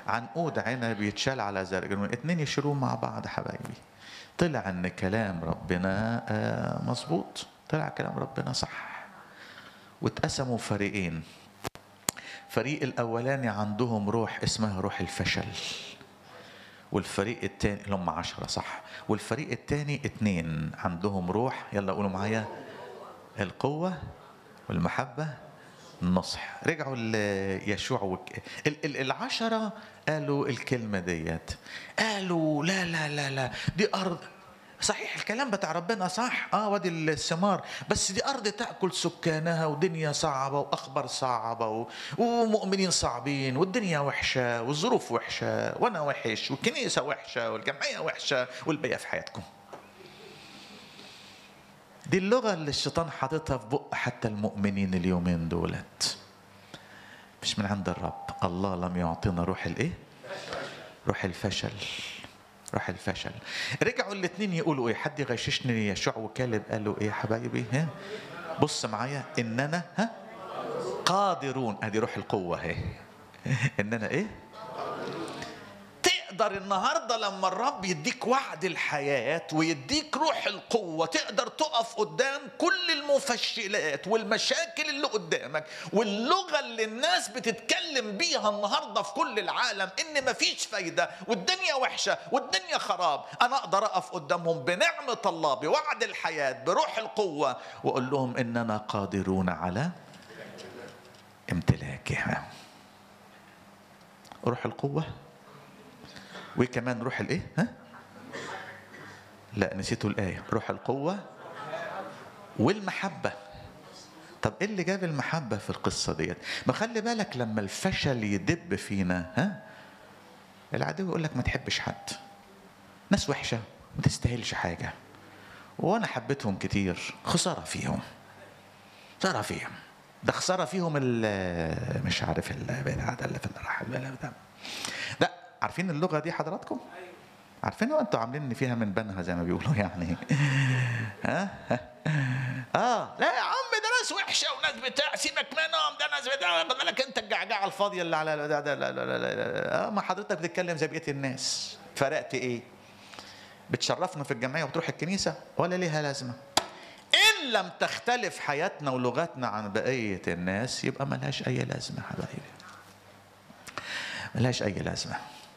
عنقود عنب يتشال على زرق اتنين يشيلوه مع بعض حبايبي طلع ان كلام ربنا آه، مظبوط طلع كلام ربنا صح واتقسموا فريقين فريق الاولاني عندهم روح اسمها روح الفشل والفريق التاني اللي هم عشرة صح والفريق التاني اتنين عندهم روح يلا قولوا معايا القوة والمحبة النصح رجعوا ليشوع وك... ال- ال- العشرة قالوا الكلمة ديت قالوا لا لا لا لا دي أرض صحيح الكلام بتاع ربنا صح اه وادي الثمار بس دي ارض تاكل سكانها ودنيا صعبه واخبار صعبه و... ومؤمنين صعبين والدنيا وحشه والظروف وحشه وانا وحش والكنيسه وحشه والجمعيه وحشه والبيئه في حياتكم دي اللغه اللي الشيطان حاططها في بق حتى المؤمنين اليومين دولت مش من عند الرب الله لم يعطينا روح الايه روح الفشل روح الفشل رجعوا الاثنين يقولوا ايه حد يغششني يشوع وكالب قالوا ايه يا حبايبي ها بص معايا اننا ها قادرون ادي روح القوه اهي اننا ايه تقدر النهارده لما الرب يديك وعد الحياه ويديك روح القوه تقدر تقف قدام كل المفشلات والمشاكل اللي قدامك واللغه اللي الناس بتتكلم بيها النهارده في كل العالم ان مفيش فايده والدنيا وحشه والدنيا خراب انا اقدر اقف قدامهم بنعمه الله بوعد الحياه بروح القوه واقول لهم اننا قادرون على امتلاكها روح القوه وكمان روح الايه ها لا نسيتوا الايه روح القوه والمحبه طب ايه اللي جاب المحبه في القصه ديت ما خلي بالك لما الفشل يدب فينا ها العدو يقول لك ما تحبش حد ناس وحشه ما تستاهلش حاجه وانا حبيتهم كتير خساره فيهم خساره فيهم ده خساره فيهم ال- مش عارف البتاع ده اللي في الراحه ده لا عارفين اللغه دي حضراتكم عارفين انتوا عاملين فيها من بنها زي ما بيقولوا يعني ها اه لا يا عم ده ناس وحشه وناس بتاع سيبك منهم ده ناس بتاع بالك انت الجعجعه الفاضيه اللي على ده ده لا لا لا لا لا اه ما حضرتك بتتكلم زي بقيه الناس فرقت ايه بتشرفنا في الجمعيه وبتروح الكنيسه ولا ليها لازمه ان لم تختلف حياتنا ولغتنا عن بقيه الناس يبقى ملهاش اي لازمه حبايبي ملهاش اي لازمه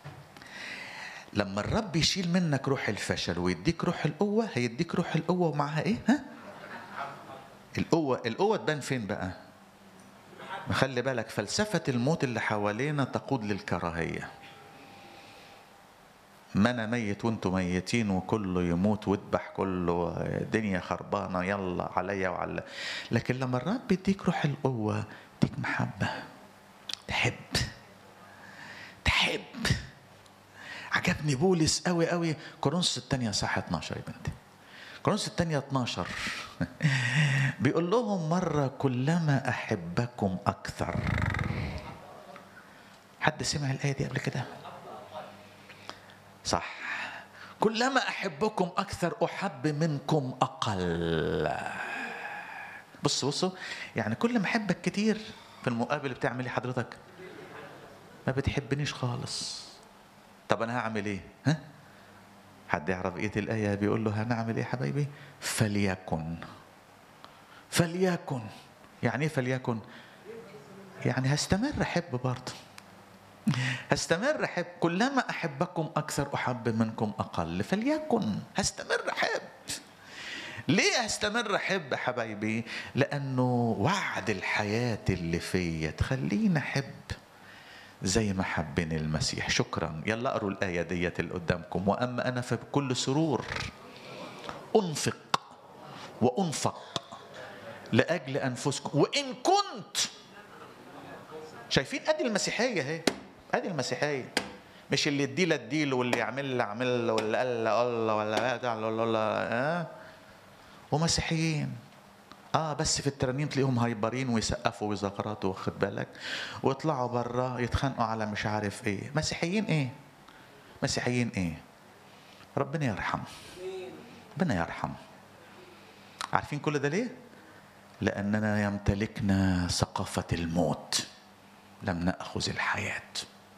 لما الرب يشيل منك روح الفشل ويديك روح القوه هيديك روح القوه ومعها ايه ها القوه القوه تبان فين بقى ما خلي بالك فلسفه الموت اللي حوالينا تقود للكراهيه ما انا ميت وانتم ميتين وكله يموت واذبح كله الدنيا خربانه يلا عليا وعلى لكن لما الرب يديك روح القوه يديك محبه تحب تحب عجبني بولس قوي قوي كورنثوس الثانية صح 12 يا بنتي كورنثوس الثانية 12 بيقول لهم مرة كلما أحبكم أكثر حد سمع الآية دي قبل كده؟ صح كلما أحبكم أكثر أحب منكم أقل بص بصوا يعني كل ما أحبك كتير في المقابل بتعمل إيه حضرتك؟ ما بتحبنيش خالص طب انا هعمل ايه ها حد يعرف ايه الايه بيقول له هنعمل ايه يا حبايبي فليكن فليكن يعني ايه فليكن يعني هستمر احب برضه هستمر احب كلما احبكم اكثر احب منكم اقل فليكن هستمر احب ليه هستمر احب حبايبي لانه وعد الحياه اللي فيا تخليني احب زي ما حبني المسيح شكرا يلا اقروا الآية ديت اللي قدامكم وأما أنا فبكل سرور أنفق وأنفق لأجل أنفسكم وإن كنت شايفين أدي المسيحية اهي أدي المسيحية مش اللي يديله اديله واللي يعمل له اعمل له ولا قال له الله ولا بتاع ولا ولا ها ومسيحيين اه بس في الترانيم تلاقيهم هايبرين ويسقفوا ويزغرطوا واخد بالك ويطلعوا بره يتخانقوا على مش عارف ايه مسيحيين ايه مسيحيين ايه ربنا يرحم ربنا يرحم عارفين كل ده ليه لاننا يمتلكنا ثقافه الموت لم ناخذ الحياه